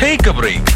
take a break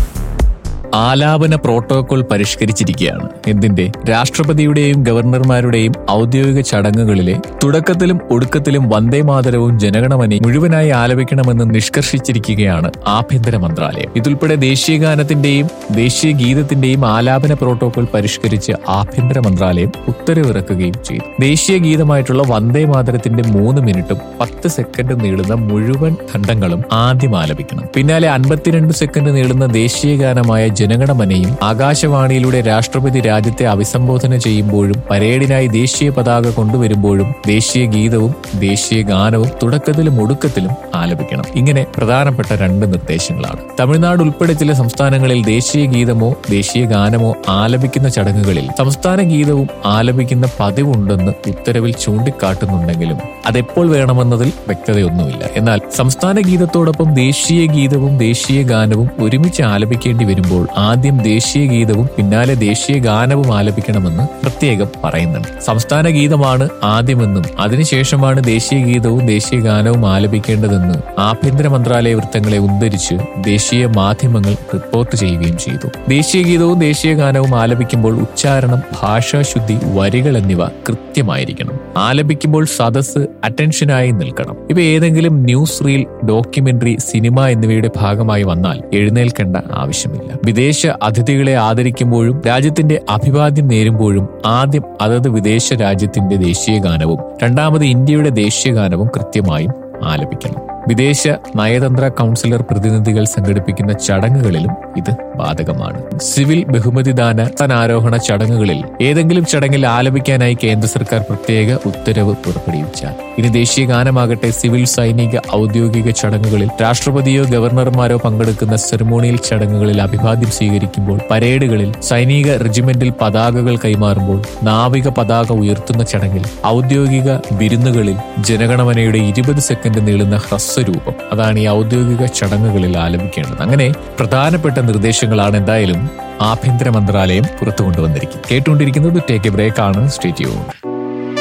ആലാപന protocol പരിഷ്കരിച്ചിരിക്കുകയാണ് എന്തിന്റെ രാഷ്ട്രപതിയുടെയും ഗവർണർമാരുടെയും ഔദ്യോഗിക ചടങ്ങുകളിലെ തുടക്കത്തിലും ഒടുക്കത്തിലും വന്ദേ മാതരവും ജനഗണമനെ മുഴുവനായി ആലപിക്കണമെന്ന് നിഷ്കർഷിച്ചിരിക്കുകയാണ് ആഭ്യന്തര മന്ത്രാലയം ഇതുൾപ്പെടെ ദേശീയ ഗാനത്തിന്റെയും ദേശീയ ഗീതത്തിന്റെയും ആലാപന പ്രോട്ടോകോൾ പരിഷ്കരിച്ച് ആഭ്യന്തര മന്ത്രാലയം ഉത്തരവിറക്കുകയും ചെയ്തു ദേശീയ ഗീതമായിട്ടുള്ള വന്ദേ മാതരത്തിന്റെ മൂന്ന് മിനിറ്റും പത്ത് സെക്കൻഡ് നീളുന്ന മുഴുവൻ ഖണ്ഡങ്ങളും ആദ്യം ആലപിക്കണം പിന്നാലെ അൻപത്തിരണ്ട് സെക്കൻഡ് നീളുന്ന ദേശീയ ഗാനമായ ജനഗണമനയും ആകാശവാണിയിലൂടെ രാഷ്ട്രപതി രാജ്യത്തെ അഭിസംബോധന ചെയ്യുമ്പോഴും പരേഡിനായി ദേശീയ പതാക കൊണ്ടുവരുമ്പോഴും ദേശീയ ഗീതവും ദേശീയ ഗാനവും തുടക്കത്തിലും ഒടുക്കത്തിലും ആലപിക്കണം ഇങ്ങനെ പ്രധാനപ്പെട്ട രണ്ട് നിർദ്ദേശങ്ങളാണ് തമിഴ്നാട് ഉൾപ്പെടെ ചില സംസ്ഥാനങ്ങളിൽ ദേശീയ ഗീതമോ ദേശീയ ഗാനമോ ആലപിക്കുന്ന ചടങ്ങുകളിൽ സംസ്ഥാന ഗീതവും ആലപിക്കുന്ന പതിവുണ്ടെന്ന് ഉത്തരവിൽ ചൂണ്ടിക്കാട്ടുന്നുണ്ടെങ്കിലും അതെപ്പോൾ വേണമെന്നതിൽ വ്യക്തതയൊന്നുമില്ല എന്നാൽ സംസ്ഥാന ഗീതത്തോടൊപ്പം ദേശീയ ഗീതവും ദേശീയ ഗാനവും ഒരുമിച്ച് ആലപിക്കേണ്ടി വരുമ്പോൾ ആദ്യം ദേശീയ ഗീതവും പിന്നാലെ ദേശീയ ഗാനവും ആലപിക്കണമെന്ന് പ്രത്യേകം പറയുന്നുണ്ട് സംസ്ഥാന ഗീതമാണ് ആദ്യമെന്നും അതിനുശേഷമാണ് ദേശീയ ഗീതവും ദേശീയ ഗാനവും ആലപിക്കേണ്ടതെന്ന് ആഭ്യന്തര മന്ത്രാലയ വൃത്തങ്ങളെ ഉദ്ധരിച്ച് ദേശീയ മാധ്യമങ്ങൾ റിപ്പോർട്ട് ചെയ്യുകയും ചെയ്തു ദേശീയ ഗീതവും ദേശീയ ഗാനവും ആലപിക്കുമ്പോൾ ഉച്ചാരണം ഭാഷാശുദ്ധി വരികൾ എന്നിവ കൃത്യമായിരിക്കണം ആലപിക്കുമ്പോൾ സദസ്സ് അറ്റൻഷനായി നിൽക്കണം ഇവ ഏതെങ്കിലും ന്യൂസ് റീൽ ഡോക്യുമെന്ററി സിനിമ എന്നിവയുടെ ഭാഗമായി വന്നാൽ എഴുന്നേൽക്കേണ്ട ആവശ്യമില്ല വിദേശ അതിഥികളെ ആദരിക്കുമ്പോഴും രാജ്യത്തിന്റെ അഭിവാദ്യം നേരുമ്പോഴും ആദ്യം അതത് വിദേശ രാജ്യത്തിന്റെ ദേശീയ ഗാനവും രണ്ടാമത് ഇന്ത്യയുടെ ദേശീയ ഗാനവും കൃത്യമായും ആലപിക്കണം വിദേശ നയതന്ത്ര കൗൺസിലർ പ്രതിനിധികൾ സംഘടിപ്പിക്കുന്ന ചടങ്ങുകളിലും ഇത് ബാധകമാണ് സിവിൽ ബഹുമതിദാന സ്ഥാനാരോഹണ ചടങ്ങുകളിൽ ഏതെങ്കിലും ചടങ്ങിൽ ആലപിക്കാനായി കേന്ദ്ര സർക്കാർ പ്രത്യേക ഉത്തരവ് പുറപ്പെടുവിച്ചാൽ ഇനി ദേശീയ ഗാനമാകട്ടെ സിവിൽ സൈനിക ഔദ്യോഗിക ചടങ്ങുകളിൽ രാഷ്ട്രപതിയോ ഗവർണർമാരോ പങ്കെടുക്കുന്ന സെറമോണിയൽ ചടങ്ങുകളിൽ അഭിവാദ്യം സ്വീകരിക്കുമ്പോൾ പരേഡുകളിൽ സൈനിക റെജിമെന്റിൽ പതാകകൾ കൈമാറുമ്പോൾ നാവിക പതാക ഉയർത്തുന്ന ചടങ്ങിൽ ഔദ്യോഗിക വിരുന്നുകളിൽ ജനഗണമനയുടെ ഇരുപത് സെക്കൻഡ് നീളുന്ന ഹ്രസ്വരൂപം അതാണ് ഈ ഔദ്യോഗിക ചടങ്ങുകളിൽ ആലപിക്കേണ്ടത് അങ്ങനെ പ്രധാനപ്പെട്ട നിർദ്ദേശങ്ങളാണ് എന്തായാലും ആഭ്യന്തര മന്ത്രാലയം പുറത്തു കൊണ്ടുവന്നിരിക്കുന്നത് കേട്ടുകൊണ്ടിരിക്കുന്നത് ടേക്ക് എ ബ്രേക്ക് ആണ് സ്റ്റേറ്റ്